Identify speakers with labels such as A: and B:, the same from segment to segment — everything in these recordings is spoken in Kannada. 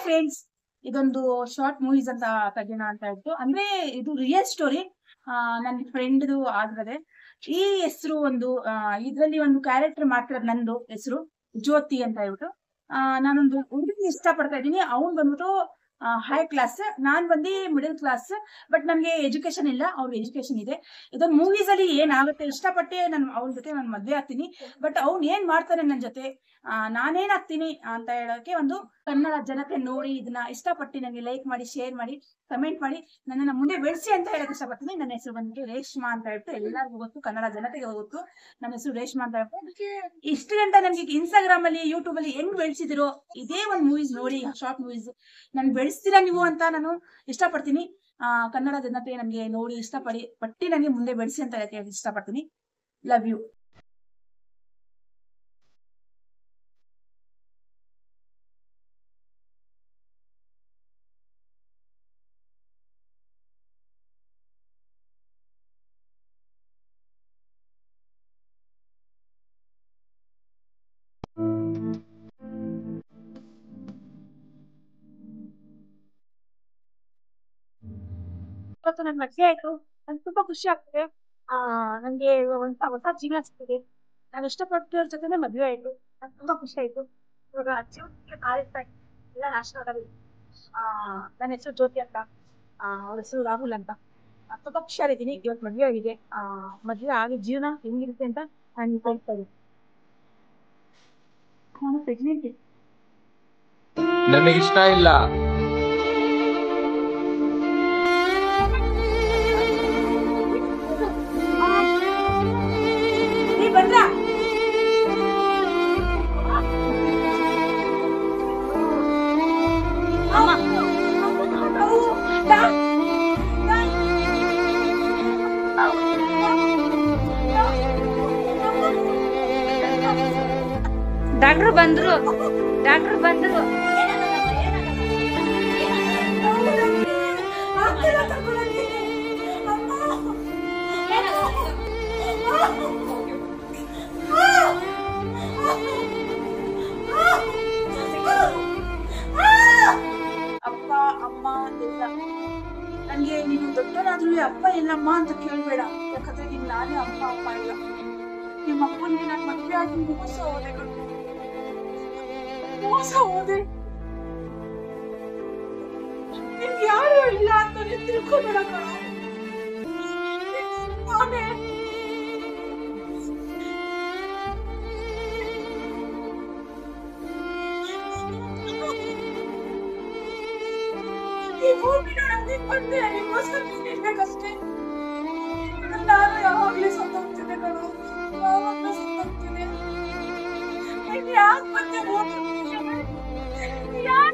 A: ಫ್ರೆಂಡ್ಸ್ ಇದೊಂದು ಶಾರ್ಟ್ ಮೂವೀಸ್ ಅಂತ ತೆಗೆಯೋಣ ಅಂತ ಇತ್ತು ಅಂದ್ರೆ ಇದು ರಿಯಲ್ ಸ್ಟೋರಿ ನನ್ನ ಫ್ರೆಂಡ್ದು ಆಗಿರೋದೆ ಈ ಹೆಸರು ಒಂದು ಇದರಲ್ಲಿ ಒಂದು ಕ್ಯಾರೆಕ್ಟರ್ ಮಾಡ್ತಿರೋದು ನಂದು ಹೆಸರು ಜ್ಯೋತಿ ಅಂತ ಹೇಳ್ಬಿಟ್ಟು ಆ, ನಾನೊಂದು ಹುಡುಗಿ ಇಷ್ಟ ಪಡ್ತಾ ಇದ್ದೀನಿ ಅವ್ನ್ ಬಂದ್ಬಿಟ್ಟು ಹೈ ಕ್ಲಾಸ್ ನಾನ್ ಬಂದು ಮಿಡಲ್ ಕ್ಲಾಸ್ ಬಟ್ ನನ್ಗೆ ಎಜುಕೇಶನ್ ಇಲ್ಲ ಅವ್ರಿಗೆ ಎಜುಕೇಶನ್ ಇದೆ ಇದೊಂದು ಮೂವೀಸ್ ಅಲ್ಲಿ ಏನಾಗುತ್ತೆ ಇಷ್ಟಪಟ್ಟೆ ನಾನು ಅವನ ಜೊತೆ ನಾನು ಮದ್ವೆ ಆಗ್ತೀನಿ ಬಟ್ ಅವ್ನ್ ಏನ್ ಮಾಡ್ತಾನೆ ನನ್ನ ಜೊತೆ ಆ, ನಾನೇನ್ ಆಗ್ತೀನಿ ಅಂತ ಹೇಳೋಕೆ ಒಂದು ಕನ್ನಡ ಜನತೆ ನೋಡಿ ಇದನ್ನ ಇಷ್ಟಪಟ್ಟು ನನಗೆ ಲೈಕ್ ಮಾಡಿ ಶೇರ್ ಮಾಡಿ ಕಮೆಂಟ್ ಮಾಡಿ ನನ್ನನ್ನ ಮುಂದೆ ಬೆಳೆಸಿ ಅಂತ ಹೇಳಕ್ ಇಷ್ಟಪಡ್ತೀನಿ ನನ್ನ ಹೆಸರು ಬಂದ್ಬಿಟ್ಟು ರೇಷ್ಮಾ ಅಂತ ಹೇಳ್ಬಿಟ್ಟು ಎಲ್ಲರಿಗೂ ಗೊತ್ತು ಕನ್ನಡ ಜನತೆಗೆ ಗೊತ್ತು ನನ್ನ ಹೆಸರು ರೇಷ್ಮಾ ಅಂತ ಹೇಳ್ಬಿಟ್ಟು ಇಷ್ಟು ಗಂಟ ನನ್ಗೆ ಇನ್ಸ್ಟಾಗ್ರಾಮ್ ಅಲ್ಲಿ ಯೂಟ್ಯೂಬ್ ಅಲ್ಲಿ ಹೆಂಗ್ ಬೆಳೆಸಿದಿರೋ ಇದೇ ಒಂದು ಮೂವೀಸ್ ನೋಡಿ ಶಾರ್ಟ್ ಮೂವೀಸ್ ನನ್ ಬೆಳೆಸ್ತೀರಾ ನೀವು ಅಂತ ನಾನು ಇಷ್ಟಪಡ್ತೀನಿ ಆ ಕನ್ನಡ ಜನತೆ ನನ್ಗೆ ನೋಡಿ ಇಷ್ಟಪಡಿ ಪಟ್ಟಿ ನನಗೆ ಮುಂದೆ ಬೆಳೆಸಿ ಅಂತ ಹೇಳಕ್ಕೆ ಇಷ್ಟಪಡ್ತೀನಿ ಲವ್ ಯು
B: ಇವತ್ತು ನನ್ ಮದ್ವೆ ಆಯ್ತು ನಂಗೆ ತುಂಬಾ ಖುಷಿ ಆಗ್ತಿದೆ ಆ ನಂಗೆ ಒಂದ್ ಹೊಸ ಜೀವನ ಸಿಗ್ತಿದೆ ನಾನು ಇಷ್ಟಪಟ್ಟಿರೋರ್ ಜೊತೆನೆ ಮದ್ವೆ ಆಯ್ತು ನಂಗೆ ತುಂಬಾ ಖುಷಿ ಆಯ್ತು ಇವಾಗ ಜೀವನಕ್ಕೆ ಕಾಲಿಡ್ತಾ ಇದ್ದೀನಿ. ಎಲ್ಲ ನಾಶ ಆಗಲ್ಲ ಆ ನನ್ನ ಹೆಸರು ಜ್ಯೋತಿ ಅಂತ ಆ ಅವ್ರ ಹೆಸರು ರಾಹುಲ್ ಅಂತ ಆ, ತುಂಬಾ ಖುಷಿಯಾಗಿದ್ದೀನಿ ಇವತ್ತು ಮದ್ವೆ ಆಗಿದೆ ಆ ಮದ್ವೆ ಆಗಿ ಜೀವನ ಹೆಂಗಿರುತ್ತೆ ಅಂತ ನಾನು ಹೇಳ್ತಾ ಇದ್ದೀನಿ ನಾನು ಪ್ರೆಗ್ನೆಂಟ್
C: ನನಗಿಷ್ಟ ಇಲ್ಲ
A: ನೀ ಬಂದ್ರಾ
D: ಡಾಕ್ಟರ್ ಬಂದ್ರು ಡಾಕ್ಟರ್ ಬಂದ್ರು
A: ಅಪ್ಪ ಅಮ್ಮ ಎಲ್ಲ ನನ್ಗೆ ನೀನು ದೊಡ್ಡನಾದ್ರೂ ಅಪ್ಪ ಎಲ್ಲಮ್ಮ ಅಂತ ಕೇಳ್ಬೇಡ ಯಾಕಂದ್ರೆ ನೀನ್ ನಾನೇ ಅಪ್ಪ ಅಪ್ಪ ಇಲ್ಲ ನಿಮ್ಮ ಅಪ್ಪನಿಗೆ ನಾನು ಮದುವೆ ಆಗಿ ಮೋಸ ಹೋದೆ ಕಣೋ. ಮೋಸ ಹೋದೆ ನಿಮ್ಗೆ ಯಾರು ಇಲ್ಲ ಅಂತ ನೀನ್ ತಿಳ್ಕೊಬೇಡ ಕಣೋ. ನಾನೇ ಈ ಭೂಮಿ ನೋಡೋದಕ್ಕೆ ಬಂದೆ ನಿಮ್ಗೋಸ್ಕರ ನಿಲ್ಬೇಕಷ್ಟೇ ನಾನು ಯಾವಾಗ್ಲೂ ಸತ್ತೋಗ್ತಿದ್ದೆ ಕಣೋ ಯಾವಾಗ್ಲೂ ಸತ್ತೋಗ್ತಿದ್ದೆ ನೀನ್ ಯಾಕ್ ಬಂದೆ ಭೂಮಿ ಯಾಕ್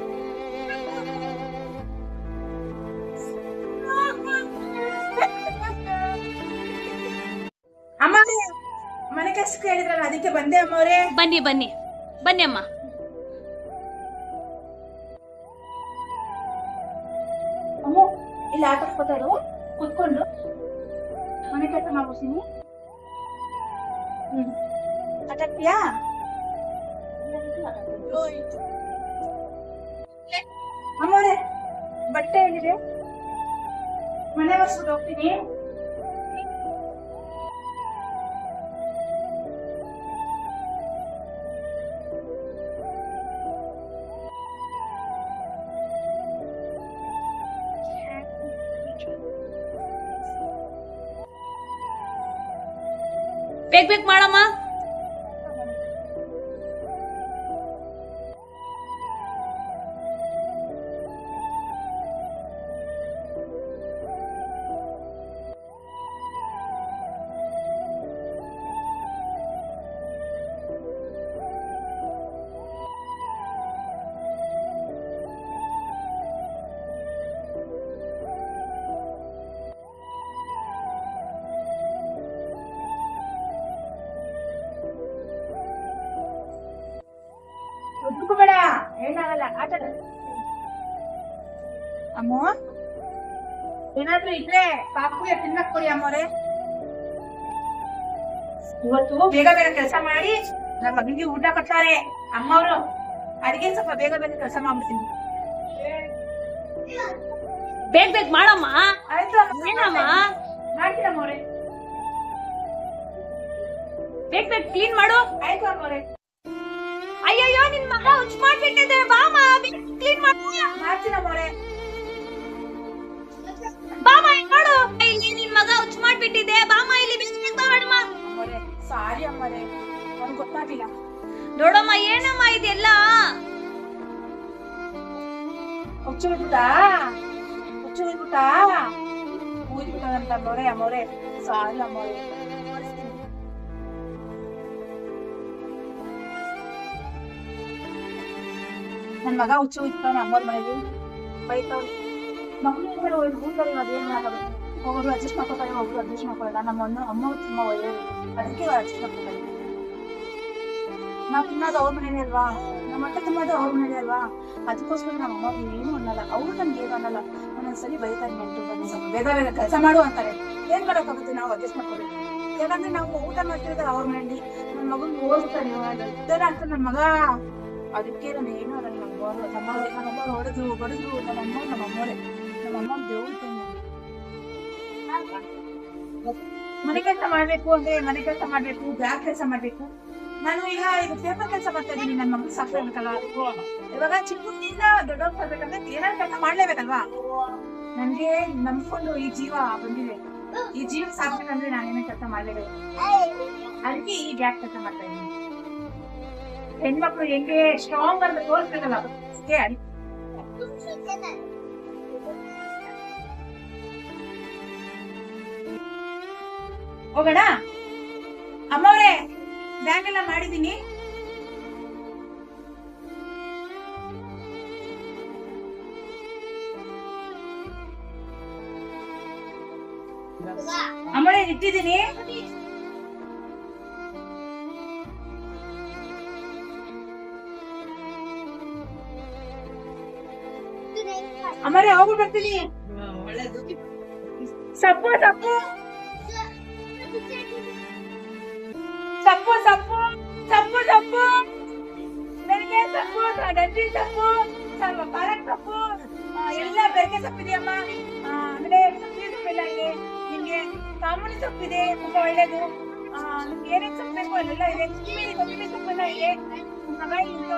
A: ಅಮ್ಮ ಮನೆ ಕೆಲಸ ಕೇಳಿದ್ರಲ್ಲ ಅದಕ್ಕೆ ಬಂದೆ ಅಮ್ಮವ್ರೆ
D: ಬನ್ನಿ ಬನ್ನಿ ಬನ್ನಿ ಅಮ್ಮ
A: ಅಮ್ಮ ಇಲ್ಲಿ ಆಟ ಕೂತಾರು ಕುತ್ಕೊಂಡು ಮನೆ ಕೆಲಸ ಮಾಡ್ಬಿಡ್ತೀನಿ ಹ್ಮ್ ಆಟಾಡ್ತೀಯಾ ಅಮ್ಮವ್ರೆ ಬಟ್ಟೆ ಹೇಳಿದೆ ಮನೆ ಒರೆಸ್ಬಿಟ್ಟು ಹೋಗ್ತೀನಿ
D: ಬೇಗ ಬೇಗ ಮಾಡಮ್ಮ
A: ಒದ್ಕೋಬೇಡ ಏನಾಗಲ್ಲ ಆಟ ಅಮ್ಮ ಏನಾದ್ರೂ ಇದ್ರೆ ಪಾಪುಗೆ ತಿನ್ನಕ್ ಕೊಡಿ ಅಮ್ಮವ್ರೆ ಇವತ್ತು ಬೇಗ ಬೇಗ ಕೆಲಸ ಮಾಡಿ ನಮ್ಮ ಮಗನಿಗೆ ಊಟ ಕೊಡ್ತಾರೆ ಅಮ್ಮವ್ರು ಅಡಿಗೆ ಸ್ವಲ್ಪ ಬೇಗ ಬೇಗ ಕೆಲಸ ಮಾಡ್ಬಿಡ್ತೀನಿ
D: ಬೇಗ ಬೇಗ ಮಾಡಮ್ಮ
A: ಆಯ್ತು ಅಮ್ಮ,
D: ಏನಮ್ಮ
A: ಮಾಡ್ತೀರಮ್ಮ ಅವ್ರೆ
D: ಬೇಗ ಬೇಗ ಕ್ಲೀನ್ ಮಾಡು
A: ಆಯ್ತು ಅಮ್ಮ ಅವ್ರೆ
D: ಅಯ್ಯಯ್ಯೋ ನಿನ್ ಮಗ ಹುಚ್ಚ ಮಾಡ್ಬಿಟ್ಟಿದೆ ಬಾಮ ಕ್ಲೀನ್ ಮಾಡು
A: ಮಾಡ್ತೀನಮ್ಮ ಅವ್ರೆ
D: ಬಾಮ ಇಲ್ಲಿ ನೋಡು ಇಲ್ಲಿ ನಿನ್ ಮಗ ಹುಚ್ಚ ಮಾಡ್ಬಿಟ್ಟಿದೆ ಬಾಮ ಇಲ್ಲಿ ಬೇಗ ಬಾ ಮಾಡಮ್ಮ
A: ಅಮ್ಮವ್ರೆ ಸಾರಿ ಅಮ್ಮರೇ ನನ್ಗೆ ಗೊತ್ತಾಗ್ಲಿಲ್ಲ
D: ನೋಡಮ್ಮ ಏನಮ್ಮ ಇದೆಲ್ಲ
A: ಹುಚ್ಚು ಬಿಟ್ಬಿಟ್ಟಾ ಹುಚ್ಚು ಬಿಟ್ಬಿಟ್ಟಾ ಊದ್ಬಿಟ್ಟದಂತ ಅಮ್ಮವ್ರೆ ಅಮ್ಮವ್ರೆ ಸಾರಿ ಅಮ್ಮವ್ರೆ ನನ್ ಮಗ ಹುಚ್ಚು ಇರ್ತಾನ ಅಮ್ಮವ್ರ ಮನೇಲಿ ಬೈತಾವ್ರಿ ಮಕ್ಳು ಊರಲ್ಲಿ ಅದೇನ್ ಮಾಡಬೇಕು ಒಬ್ಬರು ಅಡ್ಜಸ್ಟ್ ಮಾಡ್ಕೊತಾರೆ ಒಬ್ರು ಅಡ್ಜಸ್ಟ್ ಮಾಡ್ಕೊಳ್ಳಲ್ಲ ನಮ್ಮ ಅಣ್ಣ ಅಮ್ಮ ತುಂಬಾ ಒಳ್ಳೆಯವರು ಅದಕ್ಕೆ ಅಡ್ಜಸ್ಟ್ ಮಾಡ್ಕೊತಾರೆ ನಾವ್ ತಿನ್ನೋದು ಅವ್ರ ಮನೇನೆ ಅಲ್ವಾ ನಮ್ಮ ಅಕ್ಕ ತಿನ್ನೋದು ಅವ್ರ ಮನೇನೆ ಅಲ್ವಾ ಅದಕ್ಕೋಸ್ಕರ ನಮ್ಮ ಅಮ್ಮ ಏನು ಅನ್ನಲ್ಲ ಅವ್ರು ನನ್ಗೆ ಏನು ಅನ್ನಲ್ಲ ಒಂದೊಂದ್ಸಲಿ ಬೈತಾರೆ ನೆಂಟು ಬಂದು ಸ್ವಲ್ಪ ಬೇಗ ಬೇಗ ಕೆಲಸ ಮಾಡು ಅಂತಾರೆ ಏನ್ ಮಾಡಕ್ಕಾಗುತ್ತೆ ನಾವು ಅಡ್ಜಸ್ಟ್ ಮಾಡ್ಕೊಬೇಕು ಯಾಕಂದ್ರೆ ನಾವು ಊಟ ಮಾಡ್ತಿರೋದು ಅವ್ರ ಮನೇಲಿ ನನ್ನ ಮಗನ್ ಓದ್ತಾನೆ ಉತ್ತರ ಅಂತ ನನ್ನ ಮಗ ಅದಕ್ಕೆ ನಾನು ಏನು ಅನ್ನಲ್ಲ ನಮ್ಮ ಅವ್ರು ನಮ್ಮ ನಮ್ಮಮ್ಮ ಹೊಡೆದ್ರು ಬಡಿದ್ರು ನಮ್ಮ ಅಮ್ಮ ನಮ್ಮ ಅಮ್ಮೋರೆ ನಮ್ಮ ಅಮ್ಮ ದೇವ್ರ ಮನೆ ಕೆಲಸ ಮಾಡ್ಬೇಕು ಅಂದ್ರೆ ಮನೆ ಕೆಲಸ ಮಾಡ್ಬೇಕು ಬ್ಯಾಗ್ ಕೆಲಸ ಮಾಡ್ಬೇಕು ನಾನು ಈಗ ಇದು ಪೇಪರ್ ಕೆಲಸ ಮಾಡ್ತಾ ಇದ್ದೀನಿ ನನ್ನ ಮಗನ್ ಸಾಕ್ಬೇಕಲ್ಲ ಇವಾಗ ಚಿಕ್ಕದಿಂದ ದೊಡ್ಡವ್ರು ಬರ್ಬೇಕಂದ್ರೆ ಏನಾದ್ರು ಕೆಲಸ ಮಾಡ್ಲೇಬೇಕಲ್ವಾ ನನ್ಗೆ ನಂಬ್ಕೊಂಡು ಈ ಜೀವ ಬಂದಿದೆ ಈ ಜೀವ ಸಾಕ್ಬೇಕಂದ್ರೆ ನಾನೇನೇ ಕೆಲಸ ಮಾಡ್ಲೇಬೇಕು ಅದಕ್ಕೆ ಈ ಬ್ಯಾಗ್ ಕೆಲಸ ಮಾಡ್ತಾ ಇದ್ದೀನಿ ಹೆಣ್ಮಕ್ಳು ಹೆಂಗೆ ಸ್ಟ್ರಾಂಗ್ ಅಂತ ತೋರಿಸ್ಬೇಕಲ್ಲ ಅದಕ್ಕೆ ಅದ್- ಹೋಗೋಣ ಅಮ್ಮವ್ರೆ ಬ್ಯಾಗ್ ಎಲ್ಲ ಮಾಡಿದೀನಿ ಅಮ್ಮಳೆ ಇಟ್ಟಿದ್ದೀನಿ ಅಮ್ಮರೆ ಹೋಗ್ಬಿಟ್ಟು ಬರ್ತೀನಿ ಸಪ್ಪು ಸಪ್ಪು ಸಪ್ಪು ಸಪ್ಪು ಸಪ್ಪು ಸಪ್ಪು ಬೆಳಗ್ಗೆ ಸೊಪ್ಪು ಗಂಜಿ ಸೊಪ್ಪು ಸ್ವಲ್ಪ ಪಾಲಕ್ ಸೊಪ್ಪು ಆ, ಎಲ್ಲ ಬೆಳಗ್ಗೆ ಸೊಪ್ಪಿದೆಯಮ್ಮ ಆ, ಆಮೇಲೆ ಸೊಪ್ಪಿನ ಸೊಪ್ಪೆಲ್ಲ ಇದೆ ನಿಮ್ಗೆ ಸಾಮಾನ್ಯ ಸೊಪ್ಪಿದೆ ತುಂಬಾ ಒಳ್ಳೇದು ಆ, ನಿಮ್ಗೆ ಏನೇನ್ ಸೊಪ್ಪು ಬೇಕು ಅಲ್ಲೆಲ್ಲ ಇದೆ ಕೊತ್ತಂಬರಿ ಕೊತ್ತಂಬರಿ ಸೊಪ್ಪೆಲ್ಲ ಇದೆ ನಿಮ್ ಮಗ ಇಲ್ಲಿ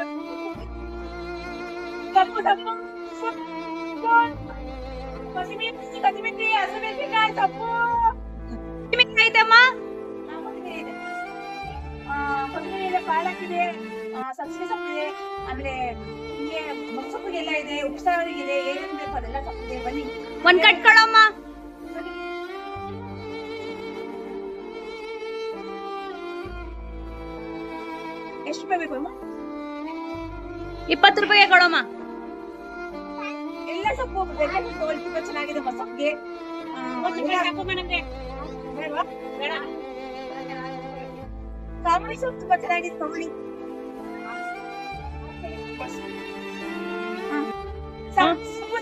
A: ಸೊಪ್ಪು ಸೊಪ್ಪು ಸೊಪ್ಪು ಕೊತ್ತಂಬರಿ ಕೊತ್ತಂಬರಿ ಹಸಿಮೆಣಸಿನಕಾಯಿ ಸೊಪ್ಪು
D: ಐತಮ್ಮ
A: ಆ, ಕೊತ್ತಂಬರಿ ಇದೆ ಆ, ಕೊತ್ತಂಬರಿ ಇದೆ ಪಾಲಕ್ ಇದೆ ಆ, ಸಬ್ಸಿಡಿ ಸೊಪ್ಪಿದೆ ಆಮೇಲೆ ನಿಮ್ಗೆ ಮೊಸೊಪ್ಪಿಗೆಲ್ಲ ಇದೆ ಉಪ್ಸಾರಿಗೆ ಏನೇನ್ ಬೇಕು ಅದೆಲ್ಲ ಸೊಪ್ಪಿದೆ ಬನ್ನಿ
D: ಒಂದ್ ಕಟ್ಕೊಳಮ್ಮ
A: ಬನ್ನಿ. ಎಷ್ಟು ರೂಪಾಯಿ ಬೇಕು ಅಮ್ಮ
D: ಇಪ್ಪತ್ತು ರೂಪಾಯಿಗೆ ಕೊಡಮ್ಮ
A: ಎಲ್ಲ ಸೊಪ್ಪು ಬೆಲ್ಲ ಸೊಪ್ಪು ತುಂಬಾ ಚೆನ್ನಾಗಿದೆ ಮೊಸಪ್ಪಿಗೆ ಬೇಡವಾ ಬೇಡ ಕಾಮಿಡಿ ಸೊಪ್ಪು ತುಂಬಾ ಚೆನ್ನಾಗಿದೆ ತಗೊಳ್ಳಿ ಹಾ. ಸಾಕು, ಸೊಪ್ಪು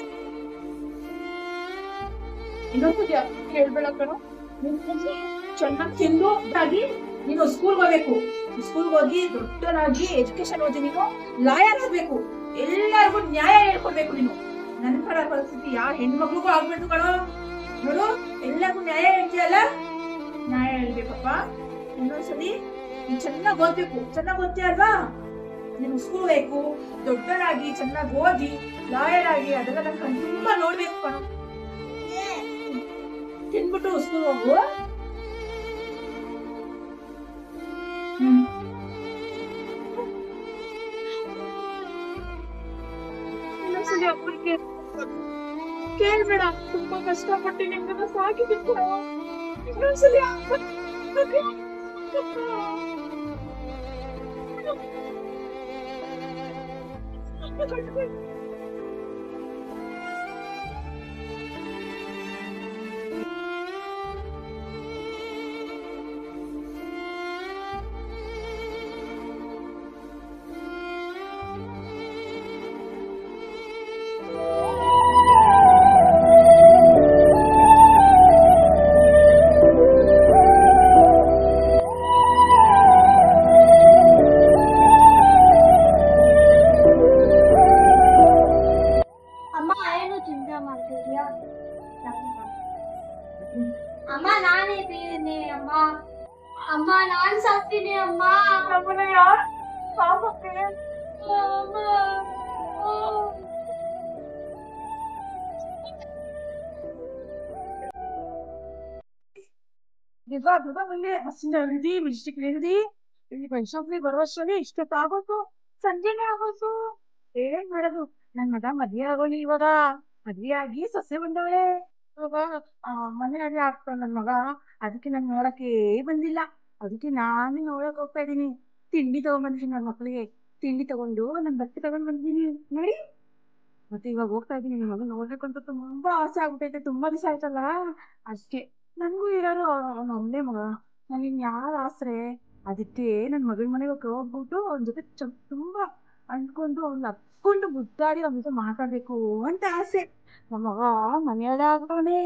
A: ಇನ್ನೊಂದ್ಸತಿ ಹೇಳ್ಬೇಡ ಕಣೋ ನಿನ್ ಚೆನ್ನಾಗಿ ತಿಂದು ಇದಾಗಿ ನೀನು ಸ್ಕೂಲ್ಗೆ ಹೋಗ್ಬೇಕು ಸ್ಕೂಲ್ಗೆ ಹೋಗಿ ದೊಡ್ಡನಾಗಿ ಎಜುಕೇಶನ್ ಓದಿ ನೀನು ಲಾಯರ್ ಆಗ್ಬೇಕು ಎಲ್ಲರಿಗೂ ನ್ಯಾಯ ಹೇಳ್ಕೊಡ್ಬೇಕು ನೀನು ನನ್ನ ಪರ ಪರಿಸ್ಥಿತಿ ಯಾವ ಹೆಣ್ಮಕ್ಳಿಗೂ ಆಗ್ಬೇಕು ಕಣೋ ನೋಡು ಎಲ್ಲರಿಗೂ ನ್ಯಾಯ ಹೇಳ್ತೀಯಲ್ಲ ನ್ಯಾಯ ಹೇಳ್ಬೇಕಪ್ಪ ಇನ್ನೊಂದ್ಸಲಿ ನೀನ್ ಚೆನ್ನಾಗಿ ಓದ್ಬೇಕು ಚೆನ್ನಾಗಿ ಓದ್ತೀಯ ಅಲ್ವಾ ನೀನು ಸ್ಕೂಲ್ ಬೇಕು ದೊಡ್ಡನಾಗಿ ಚೆನ್ನಾಗಿ ಓದಿ ಲಾಯರ್ ಆಗಿ ಅದೆಲ್ಲ ನನ್ ಕಣ್ ತುಂಬಾ ನೋಡ್ಬೇಕು ಕಣೋ ತಿನ್ಬಿಟ್ಟು ಸ್ಕೂಲ್ ಹೋಗು ಹ್ಮ್ ಇನ್ನೊಂದ್ಸಲಿ ಒಬ್ಬರಿಗೆ ಕೇಳ್ಬೇಡ ತುಂಬಾ ಕಷ್ಟಪಟ್ಟು ನಿಮ್ಗೆಲ್ಲ ಸಾಕಿದ್ದೀನಿ ಇನ್ನೊಂದ್ಸಲಿ
D: ಅಮ್ಮ ನಾನ್ ಸಾಕ್ತೀನಿ ಅಮ್ಮ
B: ನಮ್ಮನ್ನ ಯಾರು ಪಾಪಕ್ಕೆ
D: ಅಮ್ಮ
B: ನಿಜ ನಿಜ ಇಲ್ಲಿ ಹಸಿನ ಹಿಡಿದಿ ಮಿಸ್ಟಿಕ್ ಹಿಡಿದಿ ಇಲ್ಲಿ ಬೈಸೋಕ್ಲಿ ಬರುವಷ್ಟರಲ್ಲಿ ಇಷ್ಟೊತ್ತಾಗೋದು ಸಂಜೆನೆ ಆಗೋದು ಏನ್ ಮಾಡೋದು ನನ್ ಮಗ ಮದ್ವೆ ಆಗೋಲಿ ಇವಾಗ ಮದ್ವೆ ಆಗಿ ಸೊಸೆ ಬಂದವಳೆ ಇವಾಗ ಆ ಮನೆಯಲ್ಲಿ ಆಗ್ತಾವ ನನ್ ಮಗ ಅದಕ್ಕೆ ನನ್ ನೋಡಕ್ಕೆ ಬಂದಿಲ್ಲ ಅದಕ್ಕೆ ನಾನೇ ನೋಡಕ್ ಹೋಗ್ತಾ ಇದೀನಿ ತಿಂಡಿ ತಗೊಂಡ್ಬಂದಿದ್ದೀನಿ ನನ್ ಮಕ್ಳಿಗೆ ತಿಂಡಿ ತಗೊಂಡು ನನ್ ಬಟ್ಟೆ ತಗೊಂಡ್ ಬಂದಿದ್ದೀನಿ ನೋಡಿ ಮತ್ತೆ ಇವಾಗ ಹೋಗ್ತಾ ಇದೀನಿ ನಿನ್ ಮಗನ್ ನೋಡ್ಬೇಕು ಅಂತ ತುಂಬಾ ಆಸೆ ಆಗ್ಬಿಟ್ಟೈತೆ ತುಂಬಾ ದಿವಸ ಆಯ್ತಲ್ಲ ಅಷ್ಟೇ ನನ್ಗೂ ಇರೋರು ಅವ್ನ ಒಂದೇ ಮಗ ನನಗೆ ಯಾರ ಆಸರೆ ಅದಕ್ಕೆ ನನ್ ಮಗನ ಮನೆಗೆ ಹೋಗ್ಬಿಟ್ಟು ಅವ್ನ ಜೊತೆ ಚ ತುಂಬಾ ಅಂದ್ಕೊಂಡು ಅವ್ನ ಹತ್ಕೊಂಡು ಮುದ್ದಾಡಿ ಅವ್ನ ಜೊತೆ ಮಾತಾಡ್ಬೇಕು ಅಂತ ಆಸೆ ನಮ್ಮ ಮಗ ಮನೆಯಲ್ಲೇ ಆಗ್ತಾನೆ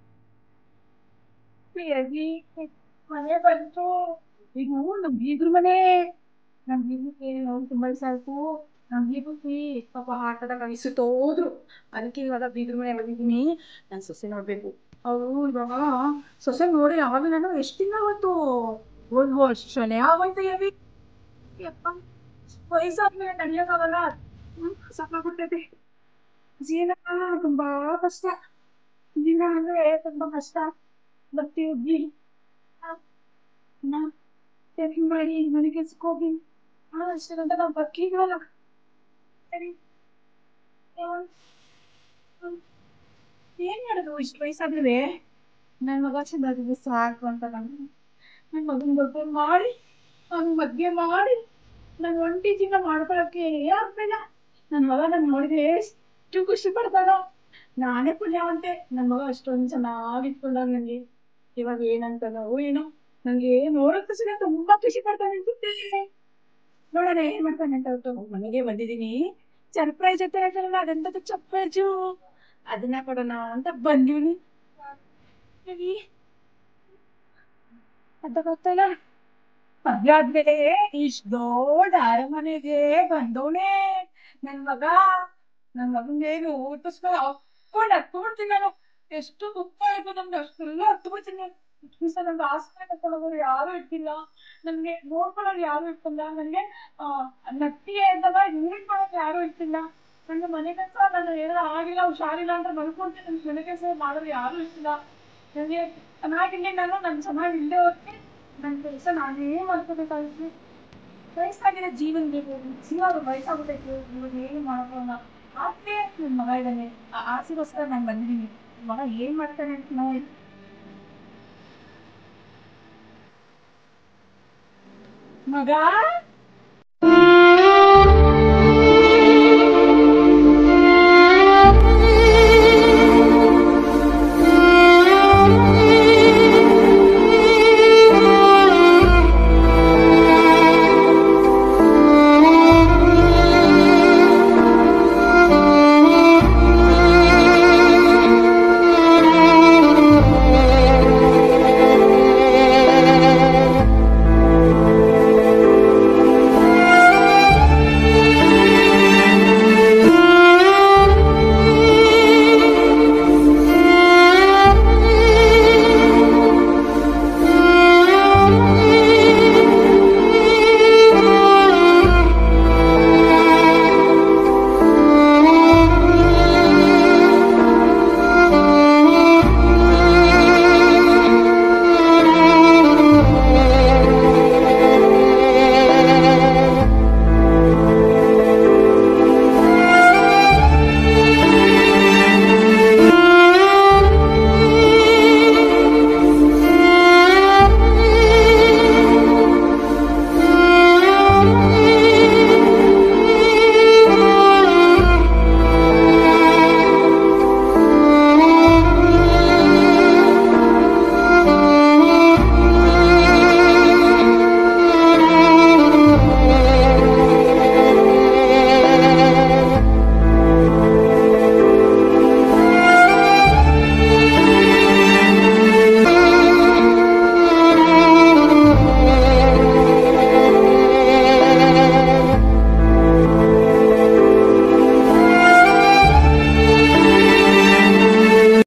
B: ಮನೆ ಬಂತು ಈಗ ನಮ್ ಬೀಗ್ರ ಮನೆ ನಮ್ ಬೀಗ್ರಿಗೆ ತುಂಬಾ ದಿವಸ ಆಯ್ತು ನಮ್ ಬೀಗ್ರಿ ಪಾಪ ಆಟದ ಕಳಿಸುತ್ತ ಹೋದ್ರು ಅದಕ್ಕೆ ಇವಾಗ ಬೀಗ್ರ ಮನೆ ಬಂದಿದ್ದೀನಿ ನಾನ್ ಸೊಸೆ ನೋಡ್ಬೇಕು ಅವ್ರು ಇವಾಗ ಸೊಸೆ ನೋಡಿ ಯಾವಾಗ ನಾನು ಎಷ್ಟು ದಿನ ಆವತ್ತು ಒಂದ್ ವರ್ಷನೇ ಆಗೋಯ್ತು ಯಾವಿ ಯಪ್ಪ ವಯಸ್ಸಾದ್ಮೇಲೆ ನಡೆಯೋಕ್ಕಾಗಲ್ಲ ಹ್ಮ್ ಸಾಕಾಗ್ಬಿಟ್ಟೈತೆ ಜೀವನ ತುಂಬಾ ಕಷ್ಟ ಜೀವನ ಅಂದ್ರೆ ತುಂಬಾ ಕಷ್ಟ ಬರ್ತೀವಿ ಸರಿ ಮಾಡಿ ಮನೆ ಕೆಲ್ಸಕ್ಕೆ ಹೋಗಿ ಆ ಅಷ್ಟೇ ಗಂಟ ನಾವು ಬರ್ಕಿದ್ವಲ್ಲ ಸರಿ ಏನ್- ಹ್ಮ್. ಏನ್ ಮಾಡೋದು ಇಷ್ಟು ವಯಸ್ಸಾದ್ರೆ ನನ್ ಮಗ ಚೆನ್ನಾಗಿದ್ರೆ ಸಾಕು ಅಂತ ನಾನು ನನ್ ಮಗನ್ ಮದ್ವೆ ಮಾಡಿ ಅವ್ನ್ ಮದ್ವೆ ಮಾಡಿ ನನ್ ಒಂಟಿ ಜೀವನ ಮಾಡ್ಕೊಳಕ್ಕೆ ಆಗ್ತಿಲ್ಲ ನನ್ ಮಗ ನನ್ ನೋಡಿದ್ರೆ ಎಷ್ಟು ಖುಷಿ ಪಡ್ತಾನೋ ನಾನೇ ಪುಣ್ಯವಂತೆ ನನ್ ಮಗ ಅಷ್ಟೊಂದ್ ಚೆನ್ನಾಗಿ ಇಟ್ಕೊಂಡ ನನ್ಗೆ ಇವಾಗ ಏನಂತಾನೋ ಏನೋ ನಂಗೆ ನೋಡಕ್ ತಕ್ಷಣ ತುಂಬಾ ಖುಷಿ ಪಡ್ತಾನೆ ಅನ್ಸುತ್ತೆ ನೋಡೋಣ ಏನ್ ಮಾಡ್ತಾನೆ ಅಂತ ಹೇಳ್ಬಿಟ್ಟು ಮನೆಗೆ ಬಂದಿದೀನಿ ಸರ್ಪ್ರೈಸ್ ಅಂತ ಹೇಳ್ತಾರಲ್ಲ ಅದೆಂತದ್ದು ಚಪ್ಪರ್ಜು ಅದನ್ನ ಕೊಡೋಣ ಅಂತ ಬಂದಿವ್ನಿ ಸರಿ. ಅಂತ ಗೊತ್ತಲ್ಲ ಮದ್ವೆ ಆದ್ಮೇಲೆ ಇಷ್ಟ್ ದೊಡ್ಡ ಅರಮನೆಗೆ ಬಂದವನೇ ನನ್ ಮಗ ನನ್ ಮಗನ್ಗೆ ಏನು ಊಟಿಸ್ಕೊಂಡು ಹಾಕೊಂಡ್ ಹತ್ಬಿಡ್ತೀನಿ ನಾನು ಎಷ್ಟು ದುಃಖ ಆಯ್ತು ನಮ್ಗೆ ಅಷ್ಟೆಲ್ಲ ಹತ್ಬಿಡ್ತೀನಿ ದಿವಸ ನಮ್ಗೆ ಆಸ್ಪತ್ರೆ ಕರ್ಕೊಂಡೋಗೋರು ಯಾರು ಇಟ್ಟಿಲ್ಲ ನನ್ಗೆ ನೋಡ್ಕೊಳ್ಳೋರು ಯಾರು ಇಟ್ಟಿಲ್ಲ ನನ್ಗೆ ಆ ನಟ್ಟಿಗೆ ಇದ್ದಾಗ ನೀರ್ ಮಾಡೋರು ಯಾರು ಇಟ್ಟಿಲ್ಲ ನಂಗೆ ಮನೆ ಕೆಲಸ ನಾನು ಏನೋ ಆಗಿಲ್ಲ ಹುಷಾರಿಲ್ಲ ಅಂತ ಮಲ್ಕೊಂತೀನಿ ನನ್ಗೆ ಮನೆ ಕೆಲಸ ಮಾಡೋರು ಯಾರು ಇಟ್ಟಿಲ್ಲ ನನಗೆ ಚೆನ್ನಾಗಿಲ್ಲ ನಾನು ನನ್ ಚೆನ್ನಾಗಿ ಇಲ್ಲದೆ ಹೋಗಿ ನನ್ನ ಕೆಲಸ ನಾನೇ ಮಾಡ್ಕೋಬೇಕಾಗಿತ್ತು ವಯಸ್ಸಾಗಿರೋ ಜೀವನ್ಗೆ ಜೀವ ವಯಸ್ಸಾಗ್ಬಿಟ್ಟೈತೆ ಇವಾಗ ಏನು ಮಾಡೋಣ ಆಸೆ ನನ್ನ ಮಗ ಇದ್ದಾನೆ ಆ ಆಸೆಗೋಸ್ಕರ ನಾನು ಬಂದಿದ್ದೀನಿ ಮಗ ಏನ್ ಮಾಡ್ತಾನೆ ಅಂತ ನೋಡಿ ಮಗ